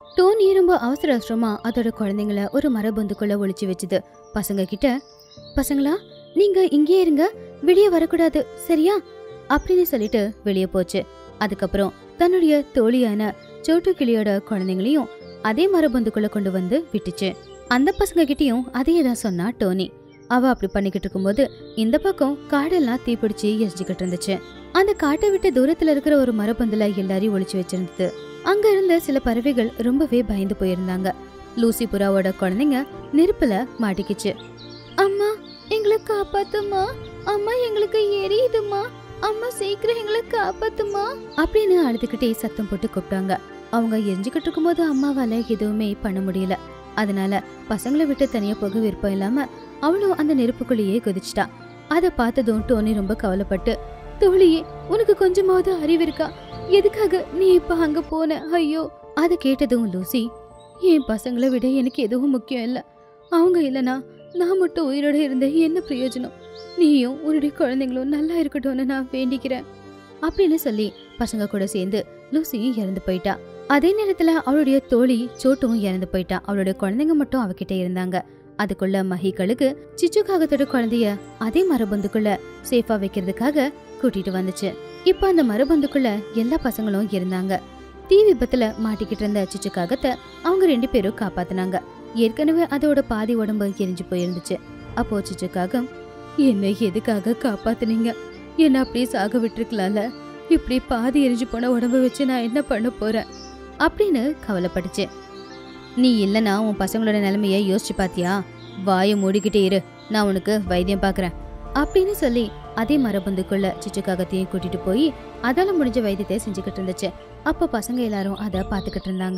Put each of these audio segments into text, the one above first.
டோனி ரொம்ப அவசர அவசரமா அதோட குழந்தைங்கள ஒரு மரபந்துக்குள்ள ஒளிச்சு வச்சுது பசங்க கிட்ட பசங்களா நீங்க இங்கே இருங்க வெளியே வரக்கூடாது சரியா அப்படின்னு சொல்லிட்டு வெளியே போச்சு அதுக்கப்புறம் தன்னுடைய தோழியான சோட்டு கிளியோட குழந்தைங்களையும் அதே மரபந்துக்குள்ள கொண்டு வந்து விட்டுச்சு அந்த பசங்க கிட்டயும் அதே தான் சொன்னா டோனி அவ அப்படி பண்ணிக்கிட்டு இருக்கும்போது இந்த பக்கம் காடெல்லாம் தீப்பிடிச்சு எரிஞ்சுக்கிட்டு இருந்துச்சு அந்த காட்டை விட்டு தூரத்துல இருக்கிற ஒரு மரபந்துல எல்லாரையும் ஒளிச்சு வச்சிருந்தது அங்க இருந்த சில பறவைகள் ரொம்பவே பயந்து போயிருந்தாங்க லூசி புறாவோட குழந்தைங்க நெருப்புல மாட்டிக்கிச்சு அம்மா எங்களை காப்பாத்துமா அம்மா எங்களுக்கு எரியுதுமா அம்மா சீக்கிரம் எங்களை காப்பாத்துமா அப்படின்னு அழுதுகிட்டே சத்தம் போட்டு கூப்பிட்டாங்க அவங்க எரிஞ்சுக்கிட்டு இருக்கும்போது அம்மாவால எதுவுமே பண்ண முடியல அதனால பசங்களை விட்டு தனியா போக விருப்பம் இல்லாம அவளும் அந்த நெருப்புக்குள்ளேயே குதிச்சிட்டா அதை பார்த்ததும் டோனி ரொம்ப கவலைப்பட்டு தோழியே உனக்கு கொஞ்சமாவது அறிவு இருக்கா எதுக்காக நீ இப்ப அங்க போன ஐயோ அதை கேட்டதும் லூசி என் பசங்களை விட எனக்கு எதுவும் முக்கியம் இல்ல அவங்க இல்லனா நான் மட்டும் உயிரோட இருந்த என்ன பிரயோஜனம் நீயும் உன்னுடைய குழந்தைங்களும் நல்லா இருக்கட்டும்னு நான் வேண்டிக்கிறேன் அப்படின்னு சொல்லி பசங்க கூட சேர்ந்து லூசியும் இறந்து போயிட்டா அதே நேரத்துல அவளுடைய தோழி சோட்டும் இறந்து போயிட்டா அவளுடைய குழந்தைங்க மட்டும் அவகிட்ட இருந்தாங்க அதுக்குள்ள மஹிகளுக்கு சிச்சு காகத்தோட குழந்தைய அதே மரபந்துக்குள்ள சேஃபா வைக்கிறதுக்காக கூட்டிட்டு வந்துச்சு இப்ப அந்த மரபந்துக்குள்ள எல்லா பசங்களும் இருந்தாங்க தீ விபத்துல மாட்டிக்கிட்டு இருந்த சிச்சு காகத்தை அவங்க ரெண்டு பேரும் காப்பாத்துனாங்க ஏற்கனவே அதோட பாதி உடம்பு எரிஞ்சு போயிருந்துச்சு அப்போ சிச்சு காகம் என்னை எதுக்காக காப்பாத்துனீங்க என்ன அப்படியே சாக விட்டுருக்கலாம்ல இப்படி பாதி எரிஞ்சு போன உடம்ப வச்சு நான் என்ன பண்ண போறேன் அப்படின்னு கவலைப்பட்டுச்சு நீ இல்லனா உன் பசங்களோட நிலைமைய யோசிச்சு பாத்தியா வாயை மூடிக்கிட்டே இரு நான் உனக்கு வைத்தியம் பார்க்கறேன் அப்படின்னு சொல்லி அதே மரபந்துக்குள்ள சிச்சுக்காகத்தையும் கூட்டிட்டு போய் அதால முடிஞ்ச வைத்தியத்தை செஞ்சுக்கிட்டு இருந்துச்சு அப்போ பசங்க எல்லாரும் அதை பார்த்துக்கிட்டு இருந்தாங்க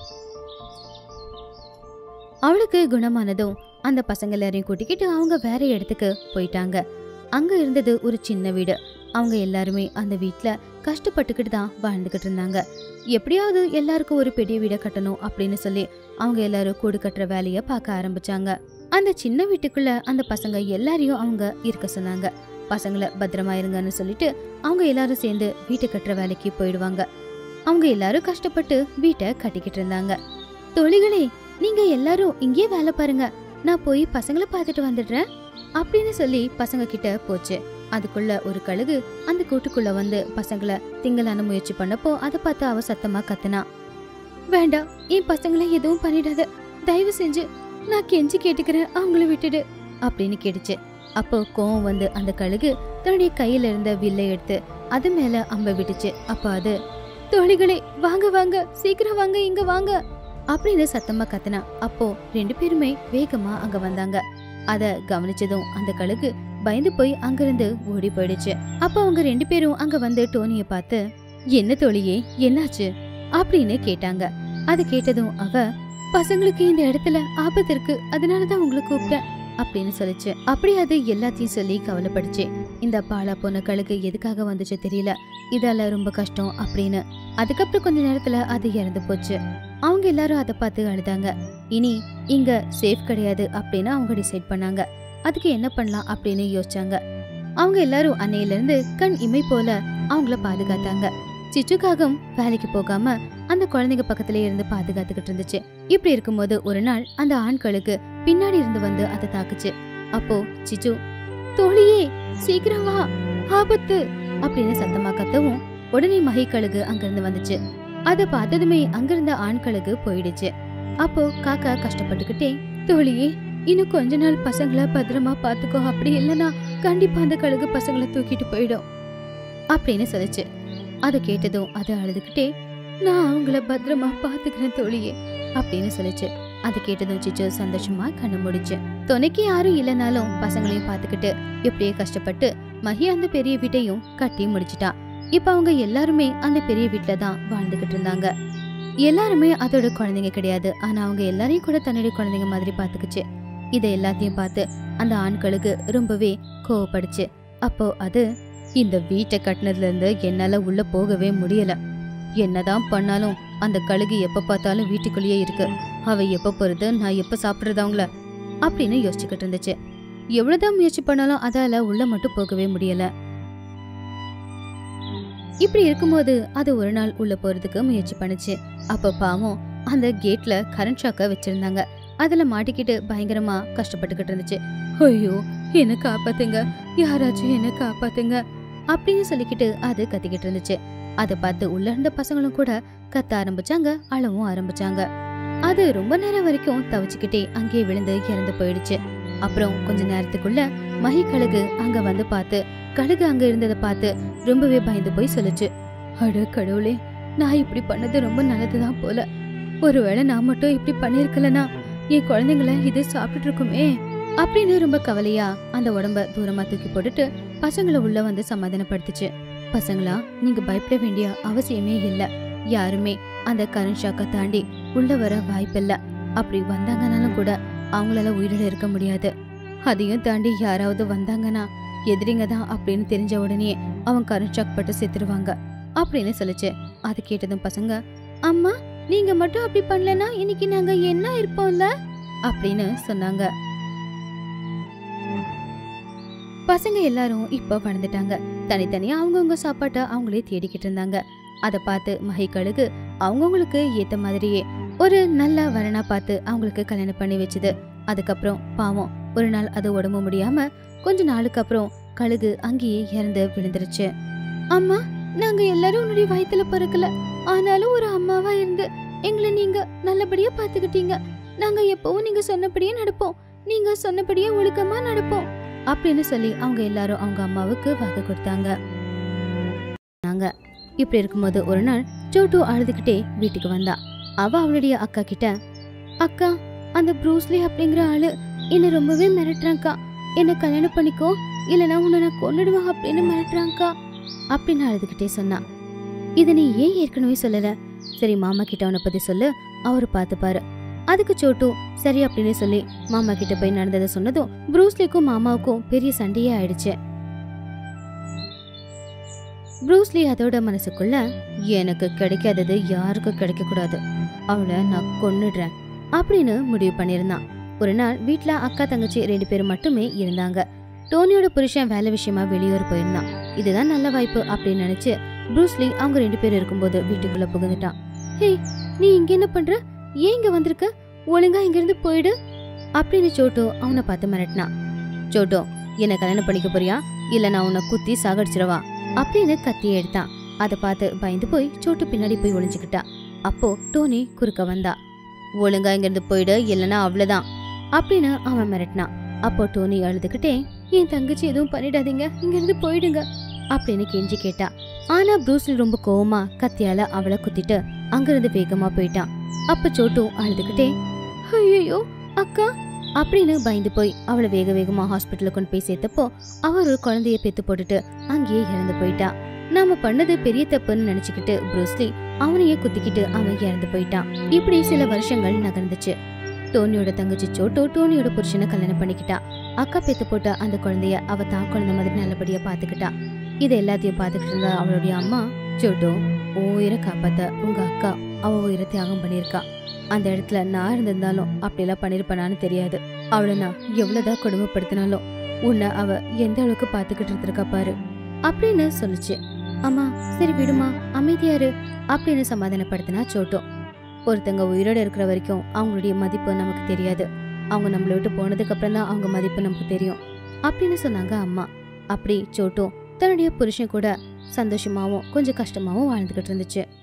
அவளுக்கு குணமானதும் அந்த பசங்க எல்லாரையும் கூட்டிக்கிட்டு அவங்க வேற இடத்துக்கு போயிட்டாங்க அங்க இருந்தது ஒரு சின்ன வீடு அவங்க எல்லாருமே அந்த வீட்ல கஷ்டப்பட்டுக்கிட்டு தான் வாழ்ந்துகிட்டு இருந்தாங்க எப்படியாவது எல்லாருக்கும் ஒரு பெரிய வீடை கட்டணும் அப்படின்னு சொல்லி அவங்க எல்லாரும் கூடு கட்டுற வேலைய பார்க்க ஆரம்பிச்சாங்க அந்த சின்ன வீட்டுக்குள்ள அந்த பசங்க எல்லாரையும் அவங்க இருக்க சொன்னாங்க பசங்களை பத்திரமா இருங்கன்னு சொல்லிட்டு அவங்க எல்லாரும் சேர்ந்து வீட்டை கட்டுற வேலைக்கு போயிடுவாங்க அவங்க எல்லாரும் கஷ்டப்பட்டு வீட்டை கட்டிக்கிட்டு இருந்தாங்க தொழிகளே நீங்க எல்லாரும் இங்கே வேலை பாருங்க நான் போய் பசங்களை பார்த்துட்டு வந்துடுறேன் அப்படின்னு சொல்லி பசங்க கிட்ட போச்சு அதுக்குள்ள ஒரு கழுகு அந்த கூட்டுக்குள்ள வந்து பசங்களை திங்கலான முயற்சி பண்ணப்போ அதை பார்த்து அவ சத்தமா கத்துனா வேண்டாம் என் பசங்களை எதுவும் பண்ணிடாத தயவு செஞ்சு நான் கெஞ்சி கேட்டுக்கிறேன் அவங்கள விட்டுடு அப்படின்னு கேட்டுச்சு அப்போ கோவம் வந்து அந்த கழுகு தன்னுடைய கையில இருந்த வில்லை எடுத்து அது மேல அம்ப விட்டுச்சு அப்ப அது தோழிகளே வாங்க வாங்க சீக்கிரம் வாங்க இங்க வாங்க அப்படின்னு சத்தமா கத்துனா அப்போ ரெண்டு பேருமே வேகமா அங்க வந்தாங்க அத கவனிச்சதும் அந்த கழுகு பயந்து போய் அங்கிருந்து ஓடி போயிடுச்சு அப்ப அவங்க ரெண்டு பேரும் அங்க வந்து டோனிய பார்த்து என்ன தோழியே என்னாச்சு அப்படின்னு கேட்டாங்க அது கேட்டதும் அவ பசங்களுக்கு இந்த இடத்துல ஆபத்து இருக்கு அதனாலதான் உங்களை கூப்பிட்டேன் அப்படின்னு சொல்லிச்சு அப்படி அது எல்லாத்தையும் சொல்லி கவலைப்படுச்சு இந்த பாலா போன கழுகு எதுக்காக வந்துச்சு தெரியல இதால ரொம்ப கஷ்டம் அப்படின்னு அதுக்கப்புறம் கொஞ்ச நேரத்துல அது இறந்து போச்சு அவங்க எல்லாரும் அதை பார்த்து அழுதாங்க இனி இங்க சேஃப் கிடையாது அப்படின்னு அவங்க டிசைட் பண்ணாங்க அதுக்கு என்ன பண்ணலாம் அப்படின்னு யோசிச்சாங்க அவங்க எல்லாரும் அன்னையில இருந்து கண் இமை போல அவங்கள பாதுகாத்தாங்க சிச்சுக்காகம் வேலைக்கு போகாம அந்த குழந்தைங்க பக்கத்துல இருந்து பாதுகாத்துக்கிட்டு இருந்துச்சு இப்படி இருக்கும்போது ஒரு நாள் அந்த ஆண்களுக்கு பின்னாடி இருந்து வந்து அதை தாக்குச்சு அப்போ சிச்சு தோழியே சீக்கிரம் வா ஆபத்து அப்படின்னு சத்தமா கத்தவும் உடனே மகிக்கழுகு அங்கிருந்து வந்துச்சு அத பார்த்ததுமே அங்கிருந்த ஆண்களுக்கு போயிடுச்சு அப்போ காக்கா கஷ்டப்பட்டுக்கிட்டே தோழியே இன்னும் கொஞ்ச நாள் பசங்கள பத்திரமா பாத்துக்கோ அப்படி இல்லனா கண்டிப்பா அந்த கழுகு பசங்களை தூக்கிட்டு போயிடும் அப்படின்னு சொல்லுச்சு அதை கேட்டதும் அது அழுதுகிட்டே நான் அவங்கள பத்திரமா பாத்துக்கிறேன் தோழியே அப்படின்னு சொல்லுச்சு அது கேட்டதும் சிச்சு சந்தோஷமா கண்ணு முடிச்சு துணைக்கு யாரும் இல்லைனாலும் பசங்களையும் பாத்துக்கிட்டு எப்படியே கஷ்டப்பட்டு மகி அந்த பெரிய வீட்டையும் கட்டி முடிச்சிட்டா இப்ப அவங்க எல்லாருமே அந்த பெரிய வீட்ல தான் வாழ்ந்துகிட்டு இருந்தாங்க எல்லாருமே அதோட குழந்தைங்க கிடையாது ஆனா அவங்க எல்லாரையும் கூட தன்னுடைய குழந்தைங்க மாதிரி பாத்துக்குச்சு இதை எல்லாத்தையும் பார்த்து அந்த ஆண்களுக்கு ரொம்பவே கோவப்படுச்சு அப்போ அது இந்த வீட்டை கட்டினதுல இருந்து என்னால உள்ள போகவே முடியல என்னதான் பண்ணாலும் அந்த கழுகு எப்ப பார்த்தாலும் வீட்டுக்குள்ளேயே இருக்கு அவ எப்ப போறது நான் எப்ப சாப்பிடுறது அவங்கள அப்படின்னு யோசிச்சுக்கிட்டு இருந்துச்சு எவ்வளவுதான் முயற்சி பண்ணாலும் அதால உள்ள மட்டும் போகவே முடியல இப்படி இருக்கும்போது அது ஒரு நாள் உள்ள போறதுக்கு முயற்சி பண்ணுச்சு அப்ப பாவம் அந்த கேட்ல கரண்ட் ஷாக்க வச்சிருந்தாங்க அதுல மாட்டிக்கிட்டு பயங்கரமா கஷ்டப்பட்டுக்கிட்டு இருந்துச்சு ஐயோ என்ன காப்பாத்துங்க யாராச்சும் என்ன காப்பாத்துங்க அப்படின்னு சொல்லிக்கிட்டு அது கத்திக்கிட்டு இருந்துச்சு அதை பார்த்து உள்ள இருந்த பசங்களும் கூட கத்த ஆரம்பிச்சாங்க அழவும் ஆரம்பிச்சாங்க அது ரொம்ப நேரம் வரைக்கும் தவிச்சுக்கிட்டே அங்கேயே விழுந்து இறந்து போயிடுச்சு அப்புறம் கொஞ்ச நேரத்துக்குள்ள மகி கழுகு அங்க வந்து பார்த்து கழுகு அங்க இருந்ததை பார்த்து ரொம்பவே பயந்து போய் சொல்லுச்சு அட கடவுளே நான் இப்படி பண்ணது ரொம்ப நல்லதுதான் போல ஒருவேளை நான் மட்டும் இப்படி பண்ணிருக்கலனா என் குழந்தைங்கள இது சாப்பிட்டுட்டு இருக்குமே அப்படின்னு ரொம்ப கவலையா அந்த உடம்ப தூரமா தூக்கி போட்டுட்டு பசங்களை உள்ள வந்து சமாதானப்படுத்துச்சு பசங்களா நீங்க பயப்பட வேண்டிய அவசியமே இல்ல யாருமே அந்த கரண்ட் ஷாக்கை தாண்டி உள்ள வர வாய்ப்பில்ல அப்படி வந்தாங்கனாலும் கூட அவங்களால உயிரோட இருக்க முடியாது அதையும் தாண்டி யாராவது வந்தாங்கன்னா எதிரிங்க தான் அப்படின்னு தெரிஞ்ச உடனே அவன் கரண்ட் ஷாக் பட்டு செத்துருவாங்க அப்படின்னு சொல்லுச்சு அது கேட்டதும் பசங்க அம்மா நீங்க மட்டும் அப்படி பண்ணலனா இன்னைக்கு நாங்க என்ன இருப்போம்ல அப்படின்னு சொன்னாங்க பசங்க எல்லாரும் இப்ப வளர்ந்துட்டாங்க தனித்தனியா அவங்கவுங்க சாப்பாட்டை அவங்களே தேடிக்கிட்டு இருந்தாங்க அதை பார்த்து மகை கழுகு அவங்கவுங்களுக்கு ஏத்த மாதிரியே ஒரு நல்ல வரனா பார்த்து அவங்களுக்கு கல்யாணம் பண்ணி வச்சுது அதுக்கப்புறம் பாவம் ஒரு நாள் அது உடம்பு முடியாம கொஞ்ச நாளுக்கு அப்புறம் கழுகு அங்கேயே இறந்து விழுந்துருச்சு அம்மா நாங்க எல்லாரும் உன்னுடைய வயித்துல பிறக்கல ஆனாலும் ஒரு அம்மாவா இருந்து எங்களை நீங்க நல்லபடியா பாத்துக்கிட்டீங்க நாங்க எப்பவும் நீங்க சொன்னபடியே நடப்போம் நீங்க சொன்னபடியே ஒழுக்கமா நடப்போம் அப்படின்னு சொல்லி அவங்க எல்லாரும் அவங்க அம்மாவுக்கு வாக்கு கொடுத்தாங்க நாங்க இப்படி இருக்கும்போது ஒரு நாள் சோட்டு அழுதுகிட்டே வீட்டுக்கு வந்தா அவ அவளுடைய அக்கா கிட்ட அக்கா அந்த ப்ரூஸ்லி அப்படிங்கிற ஆளு என்ன ரொம்பவே மிரட்டுறாங்க்கா என்ன கல்யாணம் பண்ணிக்கோ இல்லனா உன்னை நான் கொன்னுடுவேன் அப்படின்னு மிரட்டுறாங்க்கா அப்படின்னு அழுதுகிட்டே சொன்னா இத நீ ஏன் ஏற்கனவே சொல்லல சரி மாமா கிட்ட அவனை பத்தி சொல்லு அவரு பாத்துப்பாரு அதுக்கு சோட்டு சரி அப்படின்னு சொல்லி மாமா கிட்ட போய் நடந்ததை சொன்னதும் ப்ரூஸ்லிக்கும் மாமாவுக்கும் பெரிய சண்டையே ஆயிடுச்சு ப்ரூஸ்லி அதோட மனசுக்குள்ள எனக்கு கிடைக்காதது யாருக்கும் கிடைக்க கூடாது அவளை நான் கொன்னுடுறேன் அப்படின்னு முடிவு பண்ணியிருந்தான் ஒரு நாள் வீட்ல அக்கா தங்கச்சி ரெண்டு பேரும் மட்டுமே இருந்தாங்க டோனியோட புருஷன் வேலை விஷயமா வெளியூர் போயிருந்தான் இதுதான் நல்ல வாய்ப்பு அப்படின்னு நினைச்சு ப்ரூஸ்லி அவங்க ரெண்டு பேரும் இருக்கும்போது வீட்டுக்குள்ள புகுந்துட்டான் ஹே நீ இங்க என்ன பண்ற ஏன் இங்க வந்திருக்க ஒழுங்கா இங்க இருந்து போயிடு அப்படின்னு சோட்டோ அவனை பார்த்து மிரட்டினான் சோட்டோ என்ன கல்யாணம் பண்ணிக்க போறியா இல்ல நான் உன்னை குத்தி சாகடிச்சிடவா அப்படின்னு கத்தியை எடுத்தான் அதை பார்த்து பயந்து போய் சோட்டு பின்னாடி போய் ஒளிஞ்சுக்கிட்டா அப்போ டோனி குறுக்க வந்தா ஒழுங்கா இங்க இருந்து போயிடு இல்லனா அவ்வளவுதான் அப்படின்னு அவன் மிரட்டினான் அப்போ டோனி அழுதுகிட்டே என் தங்கச்சி எதுவும் பண்ணிடாதீங்க இங்க இருந்து போயிடுங்க அப்படின்னு கெஞ்சி கேட்டா ஆனா ப்ரூஸ்லி ரொம்ப கோவமா கத்தியால அவளை குத்திட்டு அங்கிருந்து வேகமா போயிட்டான் அப்ப சோட்டு அழுதுகிட்டே ஐயோ அக்கா அப்படின்னு பயந்து போய் அவளை வேக வேகமா ஹாஸ்பிட்டலுக்கு கொண்டு போய் சேர்த்தப்போ அவ ஒரு குழந்தைய பெத்து போட்டுட்டு அங்கேயே இறந்து போயிட்டா நாம பண்ணது பெரிய தப்புன்னு நினைச்சுக்கிட்டு ப்ரூஸ்லி அவனையே குத்திக்கிட்டு அவன் இறந்து போயிட்டான் இப்படி சில வருஷங்கள் நகர்ந்துச்சு டோனியோட தங்கச்சி சோட்டோ டோனியோட புருஷனை கல்யாணம் பண்ணிக்கிட்டா அக்கா பெத்து போட்ட அந்த குழந்தைய அவ தான் குழந்தை மாதிரி நல்லபடியா பாத்துக்கிட்டா இது எல்லாத்தையும் பாத்துக்கிட்டு இருந்த அவளுடைய அம்மா சோட்டோ உன் உயிரை காப்பாத்த உங்க அக்கா அவ உயிரை தியாகம் பண்ணியிருக்கா அந்த இடத்துல நான் இருந்திருந்தாலும் அப்படியெல்லாம் பண்ணிருப்பானான்னு தெரியாது அவளை நான் எவ்வளவுதான் கொடுமைப்படுத்தினாலும் உன்னை அவ எந்த அளவுக்கு பாத்துக்கிட்டு இருந்திருக்கா பாரு அப்படின்னு சொல்லுச்சு அம்மா சரி விடுமா அமைதியாரு அப்படின்னு சமாதானப்படுத்தினா சோட்டோ ஒருத்தங்க உயிரோட இருக்கிற வரைக்கும் அவங்களுடைய மதிப்பு நமக்கு தெரியாது அவங்க நம்மளை விட்டு போனதுக்கு அப்புறம் தான் அவங்க மதிப்பு நமக்கு தெரியும் அப்படின்னு சொன்னாங்க அம்மா அப்படி சோட்டோ தன்னுடைய புருஷன் கூட சந்தோஷமாவும் கொஞ்சம் கஷ்டமாவும் வாழ்ந்துகிட்டு இருந்துச்சு